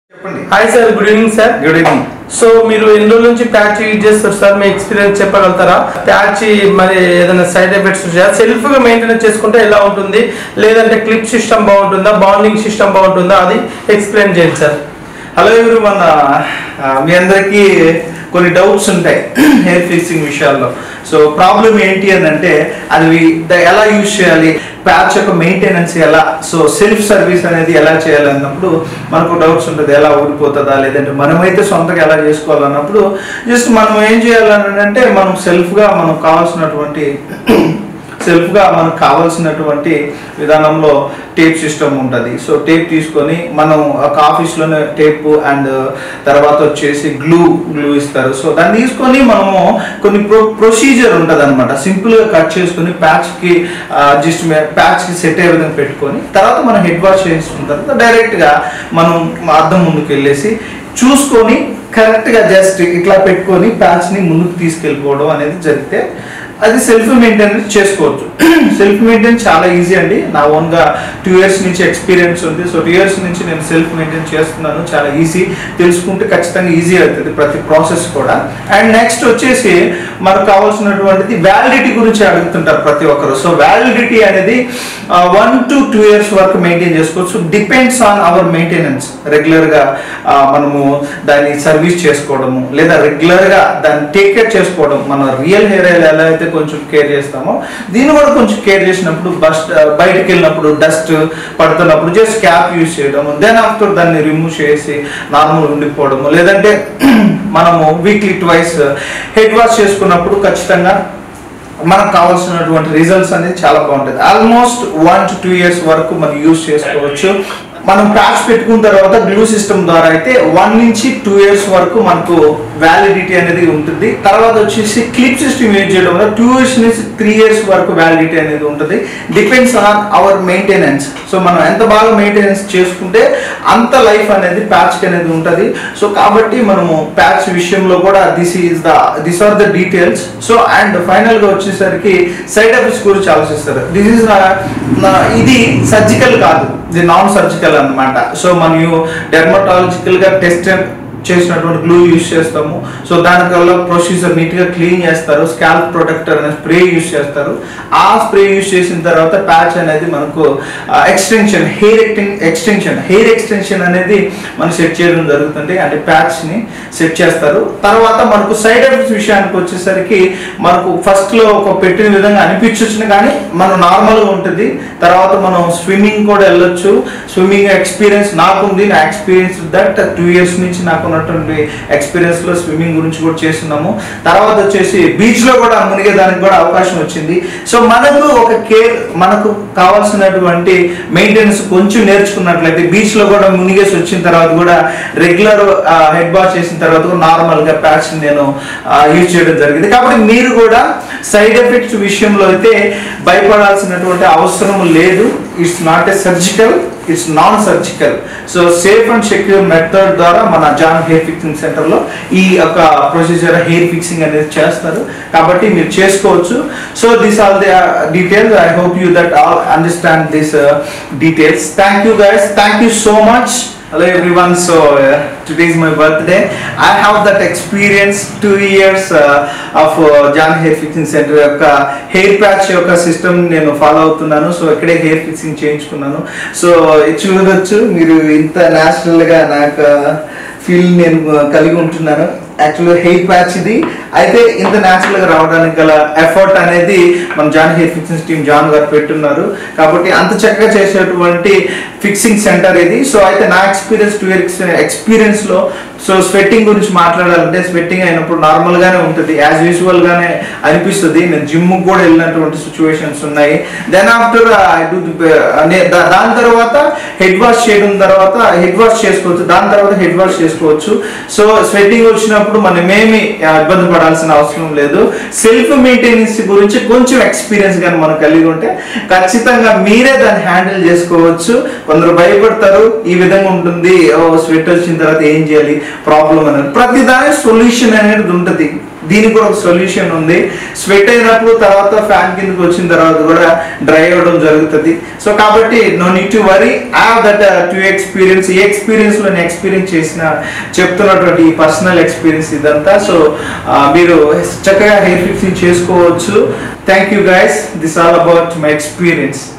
చెప్పండి hi sir good evening sir good evening so మీరు ఎన్ని రోజుల నుంచి ప్యాచ్ యూజ్ చేస్తారు సార్ మీ ఎక్స్పీరియన్స్ చెప్పగలుగుతారా ప్యాచ్ మరి ఏదైనా సైడ్ ఎఫెక్ట్స్ వచ్చాయా సెల్ఫ్ గా మెయింటెనెన్స్ చేసుకుంటే ఎలా ఉంటుంది లేదంటే క్లిప్ సిస్టమ్ బాగుంటుందా బాండింగ్ సిస్టమ్ బాగుంటుందా అది ఎక్స్ప్లెయిన్ చేయండి సార్ హలో ఎవరు మన మీ అందరికీ కొన్ని డౌట్స్ ఉంటాయి హెయిర్ ఫిక్సింగ్ విషయాల్లో సో ప్రాబ్లం ఏంటి అని అంటే అది ద- ఎలా యూజ్ చేయాలి ప్యాచ్ యొక్క మెయింటెనెన్స్ ఎలా సో సెల్ఫ్ సర్వీస్ అనేది ఎలా చేయాలి అన్నప్పుడు మనకు డౌట్స్ ఉంటుంది ఎలా ఊడిపోతుందా లేదంటే మనమైతే సొంతగా ఎలా చేసుకోవాలన్నప్పుడు జస్ట్ మనం ఏం చేయాలని అంటే మనం సెల్ఫ్గా మనం కావాల్సినటువంటి సెల్ఫ్గా మనకు కావాల్సినటువంటి విధానంలో టేప్ సిస్టమ్ ఉంటుంది సో టేప్ తీసుకొని మనం ఒక ఆఫీస్లోనే టేప్ అండ్ తర్వాత వచ్చేసి గ్లూ గ్లూ ఇస్తారు సో దాన్ని తీసుకొని మనము కొన్ని ప్రొ ప్రొసీజర్ ఉంటుంది అనమాట సింపుల్గా కట్ చేసుకొని ప్యాచ్కి జస్ట్ ప్యాచ్కి సెట్ అయ్యే విధంగా పెట్టుకొని తర్వాత మనం హెడ్ వాష్ చేసుకున్న తర్వాత డైరెక్ట్గా మనం అద్దం ముందుకు వెళ్ళేసి చూసుకొని కరెక్ట్గా జస్ట్ ఇట్లా పెట్టుకొని ప్యాచ్ని ముందుకు తీసుకెళ్ళిపోవడం అనేది జరిగితే అది సెల్ఫ్ మెయింటెనెన్స్ చేసుకోవచ్చు సెల్ఫ్ మెయింటెనెన్స్ చాలా ఈజీ అండి నా ఓన్గా టూ ఇయర్స్ నుంచి ఎక్స్పీరియన్స్ ఉంది సో టూ ఇయర్స్ నుంచి నేను సెల్ఫ్ మెయింటైన్ చేస్తున్నాను చాలా ఈజీ తెలుసుకుంటే ఖచ్చితంగా ఈజీ అవుతుంది ప్రతి ప్రాసెస్ కూడా అండ్ నెక్స్ట్ వచ్చేసి మనకు కావాల్సినటువంటిది వ్యాలిడిటీ గురించి అడుగుతుంటారు ప్రతి ఒక్కరు సో వ్యాలిడిటీ అనేది వన్ టు టూ ఇయర్స్ వరకు మెయింటైన్ చేసుకోవచ్చు డిపెండ్స్ ఆన్ అవర్ మెయింటెనెన్స్ రెగ్యులర్గా మనము దాన్ని సర్వీస్ చేసుకోవడము లేదా రెగ్యులర్గా దాన్ని టేక్ కేర్ చేసుకోవడం మన రియల్ హెయిర్ ఆయిల్ ఎలా అయితే కొంచెం కేర్ చేస్తామో దీన్ని కూడా కొంచెం కేర్ చేసినప్పుడు బస్ బయటకు వెళ్ళినప్పుడు డస్ట్ పడుతున్నప్పుడు జస్ట్ క్యాప్ యూజ్ చేయడము దెన్ ఆఫ్టర్ దాన్ని రిమూవ్ చేసి నార్మల్ ఉండిపోవడము లేదంటే మనము వీక్లీ ట్వైస్ హెడ్ వాష్ చేసుకున్నప్పుడు ఖచ్చితంగా మనకు కావాల్సినటువంటి రిజల్ట్స్ అనేది చాలా బాగుంటుంది almost one to two years వరకు మనం యూజ్ చేసుకోవచ్చు మనం ప్యాచ్ పెట్టుకున్న తర్వాత గ్లూ సిస్టమ్ ద్వారా అయితే వన్ నుంచి టూ ఇయర్స్ వరకు మనకు వ్యాలిడిటీ అనేది ఉంటుంది తర్వాత వచ్చేసి క్లిప్ సిస్టమ్ యూజ్ చేయడం వల్ల టూ ఇయర్స్ నుంచి త్రీ ఇయర్స్ వరకు వ్యాలిడిటీ అనేది ఉంటుంది depends on our maintenance so మనం ఎంత బాగా మెయింటెనెన్స్ చేసుకుంటే అంత లైఫ్ అనేది ప్యాచ్ అనేది ఉంటుంది సో కాబట్టి మనము ప్యాచ్ విషయంలో కూడా this is the this are the details so and final గా వచ్చేసరికి సైడ్ ఎఫెక్ట్స్ గురించి ఆలోచిస్తారు దిస్ ఇస్ ఇది సర్జికల్ కాదు ఇది నాన్ సర్జికల్ అన్నమాట సో మనం డెర్మటాలజికల్ గా టెస్ట్ చేసినటువంటి గ్లూ యూస్ చేస్తాము సో దానివల్ల ప్రొసీజర్ నీట్ గా క్లీన్ చేస్తారు స్కాల్ప్ ప్రొటెక్టర్ అనే స్ప్రే యూస్ చేస్తారు ఆ స్ప్రే యూస్ చేసిన తర్వాత ప్యాచ్ అనేది మనకు extension hair extension hair extension అనేది మనం సెట్ చేయడం జరుగుతుంది అంటే ప్యాచ్ ని సెట్ చేస్తారు తర్వాత మనకు సైడ్ ఎఫెక్ట్స్ విషయానికి వచ్చేసరికి మనకు ఫస్ట్ లో ఒక పెట్టిన విధంగా అనిపించవచ్చు కానీ మనం నార్మల్ గా ఉంటుంది తర్వాత మనం స్విమ్మింగ్ కూడా వెళ్ళొచ్చు స్విమ్మింగ్ ఎక్స్పీరియన్స్ నాకుంది నా ఎక్స్పీరియన్స్ దట్ టూ ఇయర్స్ నుంచి నాకు ఉన్నటువంటి ఎక్స్పీరియన్స్ లో స్విమ్మింగ్ గురించి కూడా చేస్తున్నాము తర్వాత వచ్చేసి బీచ్ లో కూడా మునిగేదానికి కూడా అవకాశం వచ్చింది సో మనకు ఒక కేర్ మనకు కావాల్సినటువంటి మెయింటెనెన్స్ కొంచెం నేర్చుకున్నట్లయితే బీచ్ లో కూడా మునిగేసి వచ్చిన తర్వాత కూడా రెగ్యులర్ హెడ్ వాష్ చేసిన తర్వాత కూడా నార్మల్ గా ప్యాచ్ నేను యూజ్ చేయడం జరిగింది కాబట్టి మీరు కూడా సైడ్ ఎఫెక్ట్స్ విషయంలో అయితే భయపడాల్సినటువంటి అవసరం లేదు it's not a surgical it's non surgical so safe and secure method ద్వారా మన జాన్ హెయిర్ ఫిక్సింగ్ సెంటర్ లో ఈ యొక్క ప్రొసీజర్ హెయిర్ ఫిక్సింగ్ అనేది చేస్తారు కాబట్టి మీరు చేసుకోవచ్చు so this all the details I hope you that all understand this details thank you guys thank you so much Hello everyone, so uh, today is my birthday. I have that experience two years uh, of uh, John Hair Fixing Center యొక్క hair patch యొక్క system నేను follow అవుతున్నాను so ఇక్కడే hair fixing చేయించుకున్నాను so చూడొచ్చు మీరు ఇంత న్యాచురల్గా నాకు ఫీల్ నేను కలిగి ఉంటున్నాను యాక్చువల్గా హెయిర్ ప్యాచ్ ఇది అయితే ఇంత న్యాచురల్గా రావడానికి గల ఎఫర్ట్ అనేది మన John hair fixing team John గారు పెట్టున్నారు కాబట్టి అంత చక్కగా చేసేటువంటి ఫిక్సింగ్ సెంటర్ ఇది సో అయితే నా ఎక్స్పీరియన్స్ టూ ఇయర్స్ ఎక్స్పీరియన్స్లో సో స్వెట్టింగ్ గురించి మాట్లాడాలంటే స్వెట్టింగ్ అయినప్పుడు నార్మల్గానే ఉంటుంది యాజ్ యూజువల్ గానే అనిపిస్తుంది నేను జిమ్ కూడా వెళ్ళినటువంటి సిచ్యువేషన్స్ ఉన్నాయి దెన్ ఆఫ్టర్ ఐ డూ దాని తర్వాత హెడ్ వాష్ చేయడం తర్వాత హెడ్ వాష్ చేసుకోవచ్చు దాని తర్వాత హెడ్ వాష్ చేసుకోవచ్చు సో స్వెట్టింగ్ వచ్చినప్పుడు మనం ఏమి ఇబ్బంది పడాల్సిన అవసరం లేదు సెల్ఫ్ మెయింటెనెన్స్ గురించి కొంచెం ఎక్స్పీరియన్స్ కానీ మనం కలిగి ఉంటే ఖచ్చితంగా మీరే దాన్ని హ్యాండిల్ చేసుకోవచ్చు కొందరు భయపడతారు ఈ విధంగా ఉంటుంది ఓ స్వెట్ వచ్చిన తర్వాత ఏం చేయాలి ప్రాబ్లం అనేది ప్రతి దాని సొల్యూషన్ అనేది ఉంటుంది దీనికి కూడా ఒక సొల్యూషన్ ఉంది స్వెట్ అయినప్పుడు తర్వాత ఫ్యాన్ కిందకి వచ్చిన తర్వాత కూడా డ్రై అవ్వడం జరుగుతుంది సో కాబట్టి no need to worry have that to experience ఈ ఎక్స్పీరియన్స్ లో నేను ఎక్స్పీరియన్స్ చేసిన చెప్తున్నటువంటి ఈ పర్సనల్ ఎక్స్పీరియన్స్ ఇదంతా సో మీరు చక్కగా హెయిర్ ఫిక్సింగ్ చేసుకోవచ్చు thank you guys this all about my experience